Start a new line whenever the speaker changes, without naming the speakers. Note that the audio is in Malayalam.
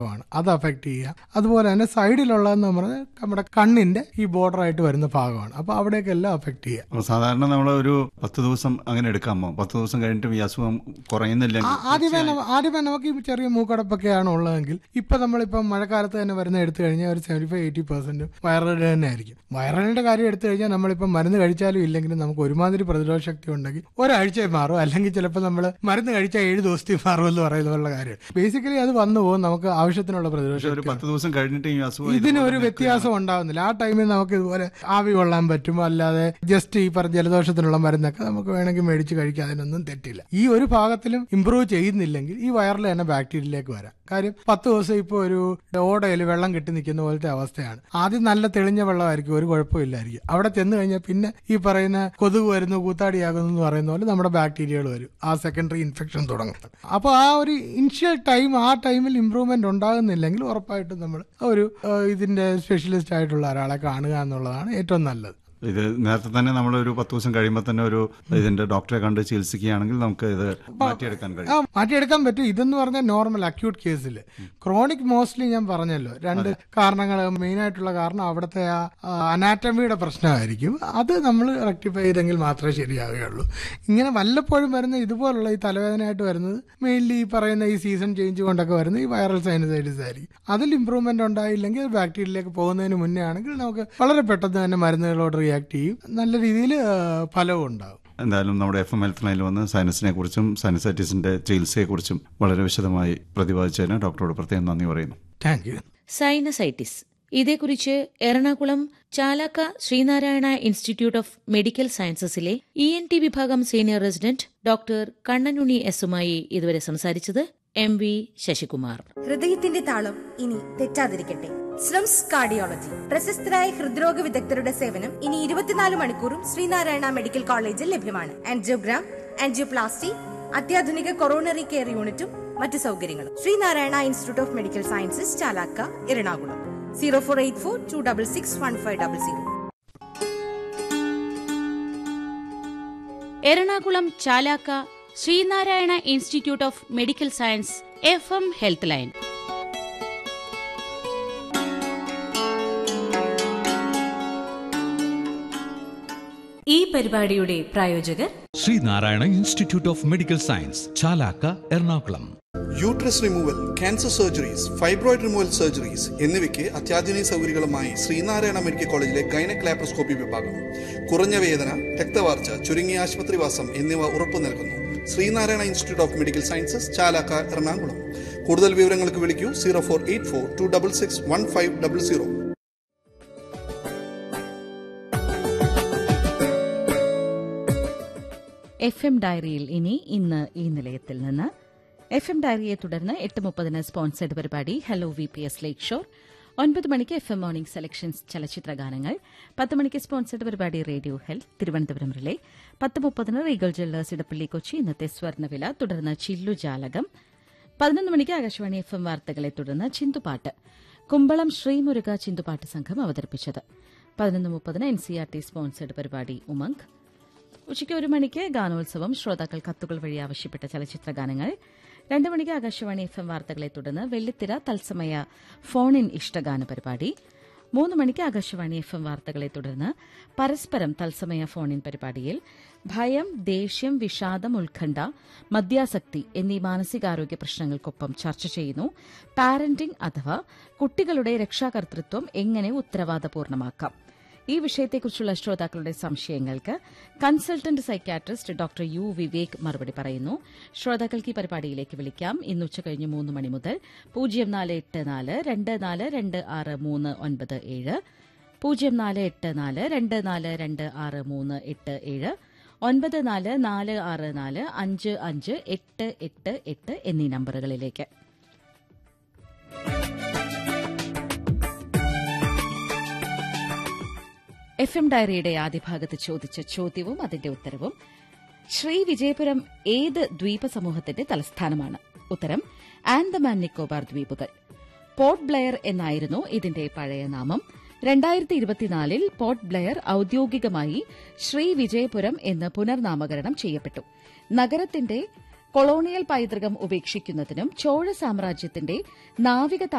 ആണ് അത് അഫക്ട് ചെയ്യുക അതുപോലെ തന്നെ സൈഡിലുള്ളതെന്ന് പറഞ്ഞാൽ നമ്മുടെ കണ്ണിന്റെ ഈ ബോർഡർ ആയിട്ട് വരുന്ന ഭാഗമാണ് അപ്പൊ അവിടേക്കെല്ലാം അഫക്ട് ചെയ്യുക
അപ്പോൾ സാധാരണ നമ്മൾ ഒരു പത്ത് ദിവസം അങ്ങനെ എടുക്കാമോ പത്ത് ദിവസം കഴിഞ്ഞിട്ടും ഈ അസുഖം കുറയുന്നില്ലെങ്കിൽ
ആ- ആദ്യമേ നമ്മ- ആദ്യമേ നമുക്ക് ഈ ചെറിയ മൂക്കടപ്പൊക്കെയാണ് ഉള്ളതെങ്കിൽ ഇപ്പൊ നമ്മളിപ്പം മഴക്കാലത്ത് തന്നെ വരുന്ന എടുത്തു കഴിഞ്ഞാൽ ഒരു seventy five eighty percent viral തന്നെ ആയിരിക്കും വൈറലിന്റെ കാര്യം എടുത്തു കഴിഞ്ഞാൽ നമ്മളിപ്പം മരുന്ന് കഴിച്ചാലും ഇല്ലെങ്കിലും നമുക്ക് ഒരുമാതിരി പ്രതിരോധ ശക്തി ഉണ്ടെങ്കിൽ ഒരാഴ്ച മാറും അല്ലെങ്കിൽ ചിലപ്പോൾ നമ്മൾ മരുന്ന് കഴിച്ചാൽ ഏഴ് ദിവസത്തിൽ മാറും എന്ന് പറയുന്നുള്ള കാര്യമാണ് ബേസിക്കലി അത് വന്നു പോകും നമുക്ക് ആവശ്യത്തിനുള്ള പ്രതിരോധ
പക്ഷെ ഒരു
ശക്തി
പത്ത് ദിവസം കഴിഞ്ഞിട്ട് ഈ അസുഖം
ഇതിന്
ഇതുപോലെ
ഒരു വ്യത്യാസം ഉണ്ടാവുന്നില്ല ആ ടൈമിൽ നമുക്ക് ഇതുപോലെ ആവി കൊള്ളാൻ പറ്റും അല്ലാതെ ജസ്റ്റ് ഈ പറഞ്ഞ ജലദോഷത്തിനുള്ള മരുന്നൊക്കെ നമുക്ക് വേണമെങ്കിൽ മേടിച്ച് കഴിക്കാൻ അതിനൊന്നും തെറ്റില്ല ഈ ഒരു ഭാഗത്തിലും ഇമ്പ്രൂവ് ചെയ്യുന്നില്ലെങ്കിൽ ഈ വയറിൽ തന്നെ ബാക്ടീരിയയിലേക്ക് വരാം കാര്യം പത്ത് ദിവസം ഇപ്പോൾ ഒരു ഓടയിൽ വെള്ളം കെട്ടി നിൽക്കുന്ന പോലത്തെ അവസ്ഥയാണ് ആദ്യം നല്ല തെളിഞ്ഞ വെള്ളമായിരിക്കും ഒരു കുഴപ്പമില്ലായിരിക്കും അവിടെ ചെന്ന് കഴിഞ്ഞാൽ പിന്നെ ഈ പറയുന്ന കൊതുക് വരുന്നു കൂത്താടിയാകുന്നു എന്ന് പറയുന്ന പോലെ നമ്മുടെ ബാക്ടീരിയകൾ വരും ആ സെക്കൻഡറി ഇൻഫെക്ഷൻ തുടങ്ങും അപ്പോൾ ആ ഒരു ഇനിഷ്യൽ ടൈം ആ ടൈമിൽ ഇമ്പ്രൂവ്മെന്റ് ഉണ്ടാകുന്നില്ലെങ്കിൽ ഉറപ്പായിട്ടും നമ്മൾ ഒരു ഏഹ്, ഇതിന്റെ സ്പെഷ്യലിസ്റ്റ് ആയിട്ടുള്ള ഒരാളെ കാണുക എന്നുള്ളതാണ് ഏറ്റവും നല്ലത്
ഇത് നേരത്തെ തന്നെ നമ്മൾ ഒരു പത്ത് ദിവസം കഴിയുമ്പോൾ തന്നെ ഒരു ഇതിന്റെ ഡോക്ടറെ കണ്ട് ചികിത്സിക്കുകയാണെങ്കിൽ നമുക്ക് ഇത് മാറ്റിയെടുക്കാൻ കഴിയും
ആ മാറ്റിയെടുക്കാൻ പറ്റും ഇതെന്ന് പറഞ്ഞാൽ നോർമൽ അക്യൂട്ട് കേസിൽ ക്രോണിക് മോസ്റ്റ്ലി ഞാൻ പറഞ്ഞല്ലോ രണ്ട് കാരണങ്ങൾ മെയിൻ ആയിട്ടുള്ള കാരണം അവിടുത്തെ ആ അനാറ്റമിയുടെ പ്രശ്നമായിരിക്കും അത് നമ്മൾ റെക്ടിഫൈ ചെയ്തെങ്കിൽ മാത്രമേ ശരിയാവുകയുള്ളൂ ഇങ്ങനെ വല്ലപ്പോഴും വരുന്ന ഇതുപോലുള്ള ഈ തലവേദനയായിട്ട് വരുന്നത് മെയിൻലി ഈ പറയുന്ന ഈ സീസൺ ചേഞ്ച് കൊണ്ടൊക്കെ വരുന്ന ഈ വൈറൽ സൈനസൈറ്റിസ് ആയിരിക്കും അതിൽ ഇമ്പ്രൂവ്മെന്റ് ഉണ്ടായില്ലെങ്കിൽ അത് ബാക്ടീരിയയിലേക്ക് പോകുന്നതിന് മുന്നേ ആണെങ്കിൽ നമുക്ക് വളരെ പെട്ടെന്ന് തന്നെ മരുന്നുകളോട് റിയാക്ട് ചെയ്യും നല്ല രീതിയിൽ ഫലവും ഉണ്ടാകും
എന്തായാലും നമ്മുടെ എഫ് എം ഹെൽത്ത് ലൈനിൽ വന്ന് സൈനസിനെ കുറിച്ചും സൈനസൈറ്റിസിന്റെ ചികിത്സയെക്കുറിച്ചും വളരെ വിശദമായി പ്രതിപാദിച്ചതിന് ഡോക്ടറോട് പ്രത്യേകം നന്ദി പറയുന്നു
താങ്ക് യു
സൈനസൈറ്റിസ് ഇതേക്കുറിച്ച് Ernakulam Chalakka Sreenarayana institute of medical സയൻസസിലെ ഇ എൻ ടി വിഭാഗം സീനിയർ റെസിഡന്റ് ഡോക്ടർ കണ്ണനുണ്ണി എസുമായി ഇതുവരെ സംസാരിച്ചത് എം വി ശശികുമാർ
ഹൃദയത്തിന്റെ താളം ഇനി തെറ്റാതിരിക്കട്ടെ സ്ലംസ് കാർഡിയോളജി പ്രശസ്തരായ ഹൃദ്രോഗ വിദഗ്ധരുടെ സേവനം ഇനി ഇരുപത്തിനാല് മണിക്കൂറും ശ്രീനാരായണ മെഡിക്കൽ കോളേജിൽ ലഭ്യമാണ് ആൻജിയോഗ്രാം ആൻജിയോപ്ലാസ്റ്റി അത്യാധുനിക കൊറോണറി കെയർ യൂണിറ്റും മറ്റു സൗകര്യങ്ങളും Sreenarayana institute of medical sciences Chalakka Ernakulam zero four eight four two double six one five double zero
Ernakulam Chalakka Sreenarayana institute of medical science F M health line
ഈ പരിപാടിയുടെ പ്രായോജകർ
Sreenarayana institute of medical science Chalakka Ernakulam
uterus removal cancer surgeries fibroid removal surgeries എന്നിവയ്ക്ക് അത്യാധുനിക സൗകര്യങ്ങളുമായി ശ്രീനാരായണ മെഡിക്കൽ കോളേജിലെ ഗൈനക് ലാപ്രോസ്കോപ്പി വിഭാഗം കുറഞ്ഞ വേദന രക്തവാർച്ച ചുരുങ്ങിയ ആശുപത്രിവാസം എന്നിവ ഉറപ്പു നൽകുന്നു Sreenarayana institute of medical sciences Chalakka Ernakulam കൂടുതൽ വിവരങ്ങൾക്ക് വിളിക്കൂ zero four eight four two double six one five double zero
F M ഡയറിയിൽ ഇനി ഇന്ന് ഈ നിലയത്തിൽ നിന്ന് എഫ് എം ഡയറിയെ തുടർന്ന് എട്ട് മുപ്പതിന് സ്പോൺസേഡ് പരിപാടി hello V P S lakeshore ഒൻപത് മണിക്ക് എഫ് എം മോർണിംഗ് സെലക്ഷൻസ് ചലച്ചിത്ര ഗാനങ്ങൾ പത്ത് മണിക്ക് സ്പോൺസേഡ് പരിപാടി റേഡിയോ ഹെൽത്ത് തിരുവനന്തപുരം റിലേ പത്ത് മുപ്പതിന് റീഗൽ ജ്വല്ലേഴ്സ് ഇടപ്പള്ളി കൊച്ചി ഇന്നത്തെ സ്വർണ്ണവില തുടർന്ന് ചില്ലു ജാലകം പതിനൊന്ന് മണിക്ക് ആകാശവാണി എഫ് എം വാർത്തകളെ തുടർന്ന് ചിന്തുപാട്ട് കുമ്പളം ശ്രീമുരുക ചിന്തുപാട്ട് സംഘം അവതരിപ്പിച്ചത് പതിനൊന്ന് മുപ്പതിന് N C R T sponsored പരിപാടി ഉമംഗ് ഉച്ചയ്ക്ക് ഒരു മണിക്ക് ഗാനോത്സവം ശ്രോതാക്കൾ കത്തുകൾ വഴി ആവശ്യപ്പെട്ട ചലച്ചിത്ര ഗാനങ്ങൾ രണ്ട് മണിക്ക് ആകാശവാണി എഫ് എം വാർത്തകളെ തുടർന്ന് വെള്ളിത്തിര തത്സമയ ഫോൺ ഇൻ ഇഷ്ടഗാന പരിപാടി മൂന്ന് മണിക്ക് ആകാശവാണി എഫ് എം വാർത്തകളെ തുടർന്ന് പരസ്പരം തത്സമയ ഫോൺ ഇൻ പരിപാടിയിൽ ഭയം ദേഷ്യം വിഷാദം ഉത്കണ്ഠ മദ്യാസക്തി എന്നീ മാനസികാരോഗ്യ പ്രശ്നങ്ങൾക്കൊപ്പം ചർച്ച ചെയ്യുന്നു പാരന്റിംഗ് അഥവാ കുട്ടികളുടെ രക്ഷാകർതൃത്വം എങ്ങനെ ഉത്തരവാദപൂർണ്ണമാക്കാം ഈ വിഷയത്തെക്കുറിച്ചുള്ള ശ്രോതാക്കളുടെ സംശയങ്ങൾക്ക് consultant psychiatrist doctor U Vivek മറുപടി പറയുന്നു ശ്രോതാക്കൾക്ക് ഈ പരിപാടിയിലേക്ക് വിളിക്കാം ഇന്ന് ഉച്ചകഴിഞ്ഞ് മൂന്ന് മണി മുതൽ പൂജ്യം നാല് എട്ട് നാല് രണ്ട് നാല് രണ്ട് ആറ് മൂന്ന് ഒൻപത് ഏഴ് പൂജ്യം നാല് എട്ട് നാല് രണ്ട് നാല് രണ്ട് ആറ് മൂന്ന് എട്ട് ഏഴ് ഒൻപത് നാല് നാല് ആറ് നാല് അഞ്ച് അഞ്ച് എട്ട് എട്ട് എട്ട് എന്നീ നമ്പറുകളിലേക്ക് എഫ് എം ഡയറിയുടെ ആദ്യ ഭാഗത്ത് ചോദിച്ച ചോദ്യവും അതിന്റെ ഉത്തരവും ശ്രീ വിജയപുരം ഏത് ദ്വീപ സമൂഹത്തിന്റെ തലസ്ഥാനമാണ് ഉത്തരം ആൻഡമാൻ നിക്കോബാർ ദ്വീപുകൾ പോർട്ട് ബ്ലെയർ എന്നായിരുന്നു ഇതിന്റെ പഴയ നാമം രണ്ടായിരത്തി ഇരുപത്തിനാലിൽ പോർട്ട് ബ്ലെയർ ഔദ്യോഗികമായി ശ്രീ വിജയപുരം എന്ന് പുനർനാമകരണം ചെയ്യപ്പെട്ടു നഗരത്തിന്റെ കൊളോണിയൽ പൈതൃകം ഉപേക്ഷിക്കുന്നതിനും ചോഴ സാമ്രാജ്യത്തിന്റെ നാവിക